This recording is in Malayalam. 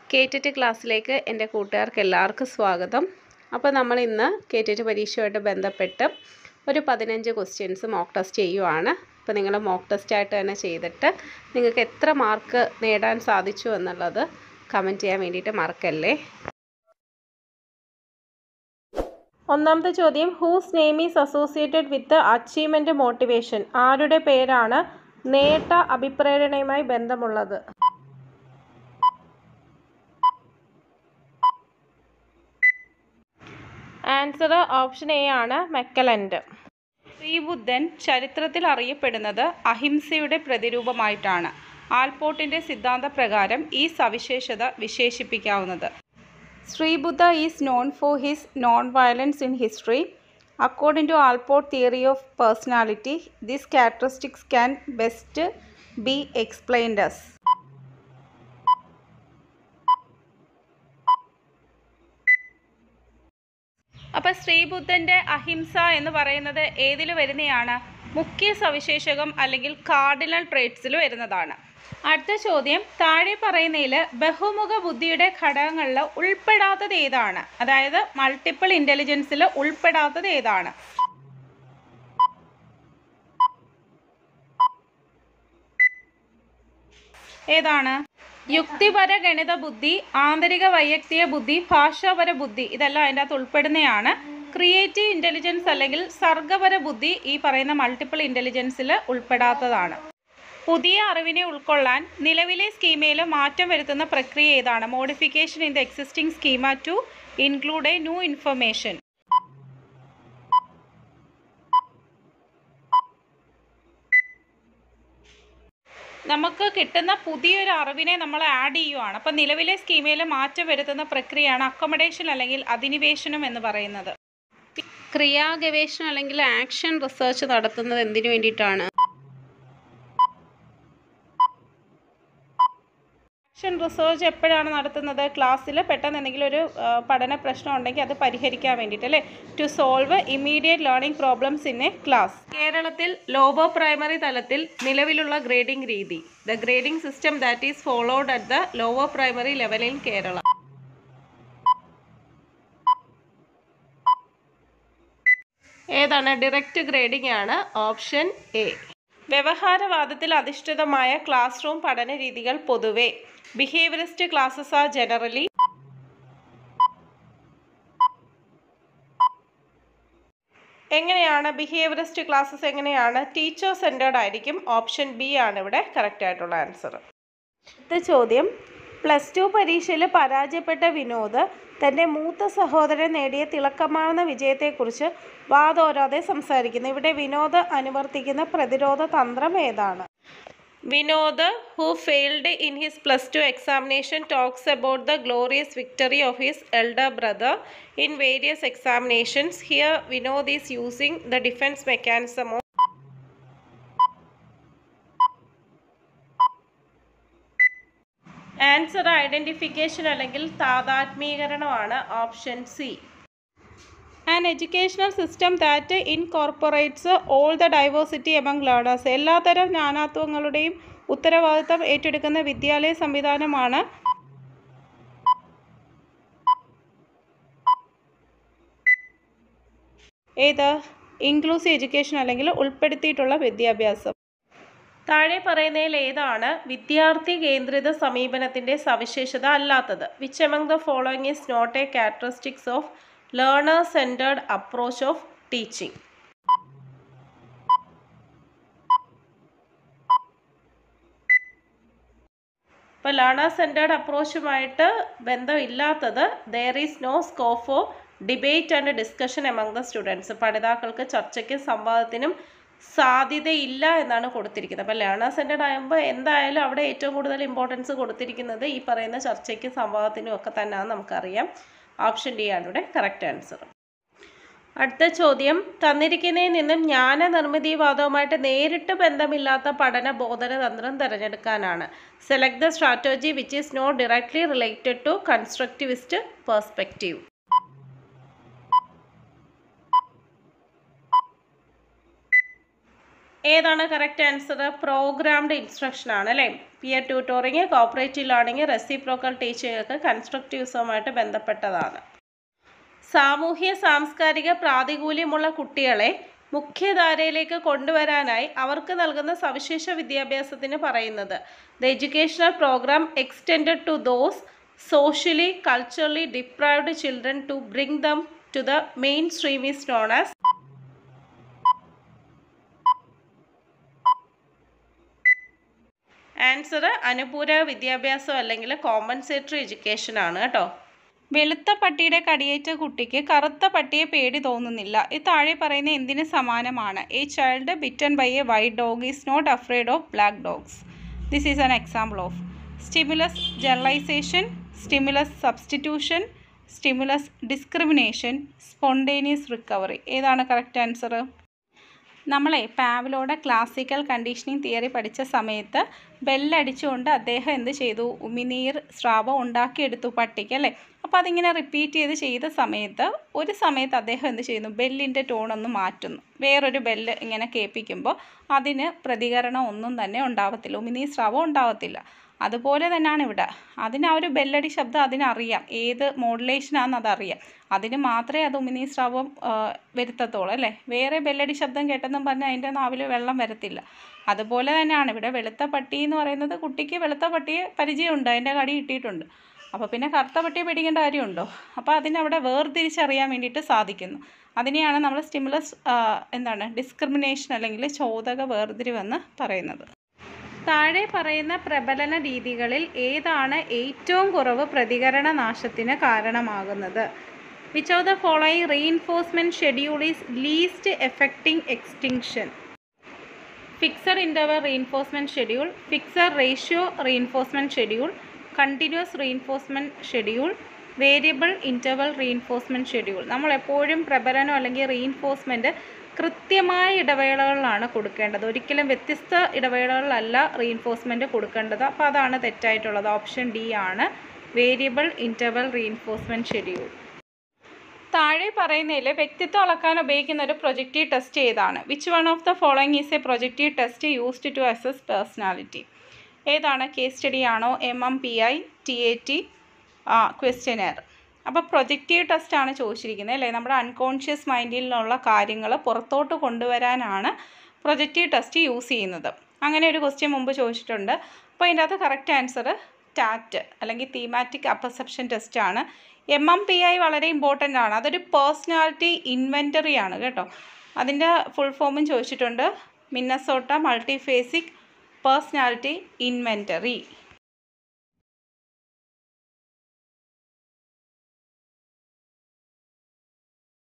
കേറ്റിറ്റ് ക്ലാസ്സിലേക്ക് എൻ്റെ കൂട്ടുകാർക്ക് എല്ലാവർക്കും സ്വാഗതം അപ്പോൾ നമ്മൾ ഇന്ന് കേറ്റിറ്റ് പരീക്ഷയുമായിട്ട് ബന്ധപ്പെട്ട് ഒരു പതിനഞ്ച് ക്വസ്റ്റ്യൻസ് മോക്ക് ടെസ്റ്റ് ചെയ്യുവാണ് അപ്പോൾ നിങ്ങൾ മോക്ക് ടെസ്റ്റ് ആയിട്ട് തന്നെ ചെയ്തിട്ട് നിങ്ങൾക്ക് എത്ര മാർക്ക് നേടാൻ സാധിച്ചു എന്നുള്ളത് കമൻറ്റ് ചെയ്യാൻ വേണ്ടിയിട്ട് മറക്കല്ലേ ഒന്നാമത്തെ ചോദ്യം whose name is associated with achievement motivation ആരുടെ പേരാണ് നേട്ട അഭിപ്രേരണയുമായി ബന്ധമുള്ളത് ആൻസർ ഓപ്ഷൻ എ ആണ് മെക്കലൻഡ് ശ്രീബുദ്ധൻ ചരിത്രത്തിൽ അറിയപ്പെടുന്നത് അഹിംസയുടെ പ്രതിരൂപമായിട്ടാണ് ആൽപോർട്ടിൻ്റെ സിദ്ധാന്തപ്രകാരം ഈ സവിശേഷത വിശേഷിപ്പിക്കാവുന്നത് Sreebuddha is known for his non violence in history according to Allport theory of personality this characteristics can best be explained as അപ്പോൾ ശ്രീബുദ്ധൻ്റെ അഹിംസ എന്ന് പറയുന്നത് ഏതിൽ വരുന്നതാണ് മുഖ്യ സവിശേഷകം അല്ലെങ്കിൽ കാർഡിനൽ ട്രേറ്റ്സിൽ വരുന്നതാണ് അടുത്ത ചോദ്യം താഴെ പറയുന്നതിൽ ബഹുമുഖ ബുദ്ധിയുടെ ഘടകങ്ങളിൽ ഉൾപ്പെടാത്തത് ഏതാണ് അതായത് മൾട്ടിപ്പിൾ ഇൻ്റലിജൻസിൽ ഉൾപ്പെടാത്തത് ഏതാണ് ഏതാണ് യുക്തിപര ഗണിത ബുദ്ധി ആന്തരിക വൈയക്തിക ബുദ്ധി ഭാഷാപര ബുദ്ധി ഇതെല്ലാം അതിൻ്റെ അകത്ത് ഉൾപ്പെടുന്നതാണ് ക്രിയേറ്റീവ് ഇൻ്റലിജൻസ് അല്ലെങ്കിൽ സർഗപര ബുദ്ധി ഈ പറയുന്ന മൾട്ടിപ്പിൾ ഇൻ്റലിജൻസിൽ ഉൾപ്പെടാത്തതാണ് പുതിയ അറിവിനെ ഉൾക്കൊള്ളാൻ നിലവിലെ സ്കീമയിൽ മാറ്റം വരുത്തുന്ന പ്രക്രിയ ഏതാണ് modification in the existing schema to include a new information നമുക്ക് കിട്ടുന്ന പുതിയൊരു അറിവിനെ നമ്മൾ ആഡ് ചെയ്യുവാണ് അപ്പം നിലവിലെ സ്കീമയിൽ മാറ്റം വരുത്തുന്ന പ്രക്രിയയാണ് അക്കോമഡേഷൻ അല്ലെങ്കിൽ അധിനിവേശനം എന്ന് പറയുന്നത് ക്രിയാ ഗവേഷണം അല്ലെങ്കിൽ ആക്ഷൻ റിസർച്ച് നടത്തുന്നത് എന്തിനു വേണ്ടിയിട്ടാണ് ആക്ഷൻ റിസർച്ച് എപ്പോഴാണ് നടത്തുന്നത് ക്ലാസ്സിൽ പെട്ടെന്ന് എന്തെങ്കിലും ഒരു ആ, പഠന പ്രശ്നം ഉണ്ടെങ്കിൽ അത് പരിഹരിക്കാൻ വേണ്ടിയിട്ട് അല്ലേ to solve immediate learning problems in a class കേരളത്തിൽ ലോവർ പ്രൈമറി തലത്തിൽ നിലവിലുള്ള ഗ്രേഡിംഗ് രീതി the grading system that is followed at the lower primary level in Kerala ഏതാണ് ഡയറക്റ്റ് ഗ്രേഡിംഗ് ആണ് ഓപ്ഷൻ എ വ്യവഹാരവാദത്തിൽ അധിഷ്ഠിതമായ ക്ലാസ് റൂം പഠന രീതികൾ പൊതുവെ ബിഹേവിയറിസ്റ്റ് ക്ലാസ്സസ് ആർ ജനറലി എങ്ങനെയാണ് ബിഹേവിയറിസ്റ്റ് ക്ലാസ്സസ് എങ്ങനെയാണ് ടീച്ചർ സെൻറ്റേർഡ് ആയിരിക്കും ഓപ്ഷൻ ബി ആണ് ഇവിടെ കറക്റ്റ് ആയിട്ടുള്ള ആൻസർ അടുത്ത ചോദ്യം പ്ലസ് ടു പരീക്ഷയിൽ പരാജയപ്പെട്ട വിനോദ് തൻ്റെ മൂത്ത സഹോദരൻ നേടിയ തിളക്കമാർന്ന വിജയത്തെക്കുറിച്ച് വാദോരാതെ സംസാരിക്കുന്നു ഇവിടെ വിനോദ് അനുവർത്തിക്കുന്ന പ്രതിരോധ തന്ത്രം ഏതാണ് Vinod who failed in his plus two examination talks about the glorious victory of his elder brother in various examinations here Vinod is using the defence mechanism of answer identification അല്ലെങ്കിൽ താതാത്മീകരണമാണ് option C an educational system that incorporates all the diversity among learners എല്ലാത്തരം നാനാത്വങ്ങളുടെയും ഉത്തരവാദിത്തം ഏറ്റെടുക്കുന്ന വിദ്യാലയ സംവിധാനമാണ് ഏത് ഇൻക്ലൂസീവ് എഡ്യൂക്കേഷൻ അല്ലെങ്കിൽ ഉൾപ്പെടുത്തിയിട്ടുള്ള വിദ്യാഭ്യാസം താഴെ പറയുന്നതിൽ ഏതാണ് വിദ്യാർത്ഥി കേന്ദ്രിത സമീപനത്തിൻ്റെ സവിശേഷത അല്ലാത്തത് which among the following is not a characteristics of learner centred approach of teaching ഇപ്പോൾ ലേണർ സെൻറ്റേർഡ് അപ്രോച്ചുമായിട്ട് ബന്ധമില്ലാത്തത് there is no scope for debate and discussion among the students പഠിതാക്കൾക്ക് ചർച്ചയ്ക്കും സംവാദത്തിനും സാധ്യതയില്ല എന്നാണ് കൊടുത്തിരിക്കുന്നത് അപ്പോൾ ലേണർ സെൻറ്റേർഡ് ആകുമ്പോൾ എന്തായാലും അവിടെ ഏറ്റവും കൂടുതൽ ഇമ്പോർട്ടൻസ് കൊടുത്തിരിക്കുന്നത് ഈ പറയുന്ന ചർച്ചയ്ക്കും സംവാദത്തിനും ഒക്കെ തന്നെയാണെന്ന് നമുക്കറിയാം ഓപ്ഷൻ ഡി ആണ് ഇവിടെ കറക്റ്റ് ആൻസർ അടുത്ത ചോദ്യം തന്നിരിക്കുന്നതിൽ നിന്നും ജ്ഞാന നിർമ്മിതിവാദവുമായിട്ട് നേരിട്ട് ബന്ധമില്ലാത്ത പഠന ബോധന തന്ത്രം തിരഞ്ഞെടുക്കാനാണ് select the strategy which is not directly related to constructivist perspective ഏതാണ് കറക്റ്റ് ആൻസർ പ്രോഗ്രാംഡ് ഇൻസ്ട്രക്ഷൻ ആണ് അല്ലേ peer tutoring cooperative learning reciprocal teaching ഒക്കെ കൺസ്ട്രക്റ്റീവ്സുമായിട്ട് ബന്ധപ്പെട്ടതാണ് സാമൂഹ്യ സാംസ്കാരിക പ്രാതികൂല്യമുള്ള കുട്ടികളെ മുഖ്യധാരയിലേക്ക് കൊണ്ടുവരാനായി അവർക്ക് നൽകുന്ന സവിശേഷ വിദ്യാഭ്യാസത്തിന് പറയുന്നത് the educational programme extended to those socially culturally deprived children to bring them to the mainstream is known as answer അനുപൂരക വിദ്യാഭ്യാസം അല്ലെങ്കിൽ കോമ്പൻസേറ്ററി എഡ്യൂക്കേഷൻ ആണ് കേട്ടോ വെളുത്ത പട്ടിയുടെ കടിയേറ്റ കുട്ടിക്ക് കറുത്ത പട്ടിയെ പേടി തോന്നുന്നില്ല ഈ താഴെ പറയുന്ന എന്തിന് സമാനമാണ് a child bitten by a white dog is not afraid of black dogs this is an example of stimulus generalisation stimulus substitution stimulus discrimination spontaneous recovery ഏതാണ് കറക്റ്റ് ആൻസർ നമ്മളെ പാവലോടെ ക്ലാസിക്കൽ കണ്ടീഷനിങ് തിയറി പഠിച്ച സമയത്ത് ബെല്ലടിച്ചുകൊണ്ട് അദ്ദേഹം എന്ത് ചെയ്തു ഉമിനീർ സ്രാവം ഉണ്ടാക്കിയെടുത്തു പട്ടിക്ക് അല്ലേ അപ്പോൾ അതിങ്ങനെ റിപ്പീറ്റ് ചെയ്ത് ചെയ്ത സമയത്ത് ഒരു സമയത്ത് അദ്ദേഹം എന്ത് ചെയ്യുന്നു ബെല്ലിൻ്റെ ടോൺ ഒന്ന് മാറ്റുന്നു വേറൊരു ബെല്ല് ഇങ്ങനെ കേൾപ്പിക്കുമ്പോൾ അതിന് പ്രതികരണം ഒന്നും തന്നെ ഉണ്ടാവത്തില്ല ഉമിനീർ സ്രാവം ഉണ്ടാവത്തില്ല അതുപോലെ തന്നെയാണ് ഇവിടെ അതിന് ആ ഒരു ബെല്ലടി ശബ്ദം അതിനറിയാം ഏത് മോഡുലേഷനാണെന്ന് അതറിയാം അതിന് മാത്രമേ അത് ഉമിനീ സ്രാവം ആ, വരുത്തത്തുള്ളൂ അല്ലേ വേറെ ബെല്ലടി ശബ്ദം കേട്ടെന്നും പറഞ്ഞാൽ അതിൻ്റെ നാവിൽ വെള്ളം വരത്തില്ല അതുപോലെ തന്നെയാണ് ഇവിടെ വെളുത്ത പട്ടി എന്ന് പറയുന്നത് കുട്ടിക്ക് വെളുത്ത പട്ടിയെ പരിചയമുണ്ട് അതിൻ്റെ കടി കിട്ടിയിട്ടുണ്ട് അപ്പോൾ പിന്നെ കറുത്ത പട്ടിയെ പേടിക്കേണ്ട കാര്യമുണ്ടോ അപ്പോൾ അതിനവിടെ വേർതിരിച്ചറിയാൻ വേണ്ടിയിട്ട് സാധിക്കുന്നു അതിനെയാണ് നമ്മൾ സ്റ്റിമുലസ് എന്താണ് ഡിസ്ക്രിമിനേഷൻ അല്ലെങ്കിൽ ചോദക വേർതിരിവെന്ന് പറയുന്നത് താഴെ പറയുന്ന പ്രബലന രീതികളിൽ ഏതാണ് ഏറ്റവും കുറവ് പ്രതികരണ നാശത്തിന് കാരണമാകുന്നത് which of the following reinforcement schedule is least effecting extinction fixed interval reinforcement schedule fixed ratio reinforcement schedule continuous reinforcement schedule variable interval reinforcement schedule നമ്മൾ എപ്പോഴും പ്രബലനം അല്ലെങ്കിൽ റീഇൻഫോഴ്സ്മെൻറ്റ് കൃത്യമായ ഇടവേളകളിലാണ് കൊടുക്കേണ്ടത് ഒരിക്കലും വ്യത്യസ്ത ഇടവേളകളിലല്ല റീഇൻഫോഴ്സ്മെൻറ്റ് കൊടുക്കേണ്ടത് അപ്പോൾ അതാണ് തെറ്റായിട്ടുള്ളത് ഓപ്ഷൻ ഡി ആണ് വേരിയബിൾ ഇൻ്റർവൽ റീഇൻഫോഴ്സ്മെൻറ്റ് ഷെഡ്യൂൾ താഴെ പറയുന്നതിൽ വ്യക്തിത്വം അളക്കാൻ ഉപയോഗിക്കുന്ന ഒരു പ്രൊജക്റ്റീവ് ടെസ്റ്റ് ഏതാണ് which one of the following is a projective test used to assess personality ഏതാണ് കേസ് സ്റ്റഡി ആണോ M M P I T A T questionnaire അപ്പോൾ പ്രൊജക്റ്റീവ് ടെസ്റ്റാണ് ചോദിച്ചിരിക്കുന്നത് അല്ലേ നമ്മുടെ അൺകോൺഷ്യസ് മൈൻഡിൽ നിന്നുള്ള കാര്യങ്ങൾ പുറത്തോട്ട് കൊണ്ടുവരാനാണ് പ്രൊജക്റ്റീവ് ടെസ്റ്റ് യൂസ് ചെയ്യുന്നത് അങ്ങനെ ഒരു ക്വസ്റ്റ്യൻ മുമ്പ് ചോദിച്ചിട്ടുണ്ട് അപ്പോൾ അതിൻ്റെ അകത്ത് കറക്റ്റ് ആൻസർ ടാറ്റ് അല്ലെങ്കിൽ തീമാറ്റിക് അപ്പർസെപ്ഷൻ ടെസ്റ്റാണ് എം എം പി ഐ വളരെ ഇമ്പോർട്ടൻ്റ് ആണ് അതൊരു പേഴ്സണാലിറ്റി ഇൻവെൻറ്ററി ആണ് കേട്ടോ അതിൻ്റെ ഫുൾ ഫോമും ചോദിച്ചിട്ടുണ്ട് മിന്നസോട്ട മൾട്ടിഫേസിക് പേഴ്സണാലിറ്റി ഇൻവെൻറ്ററി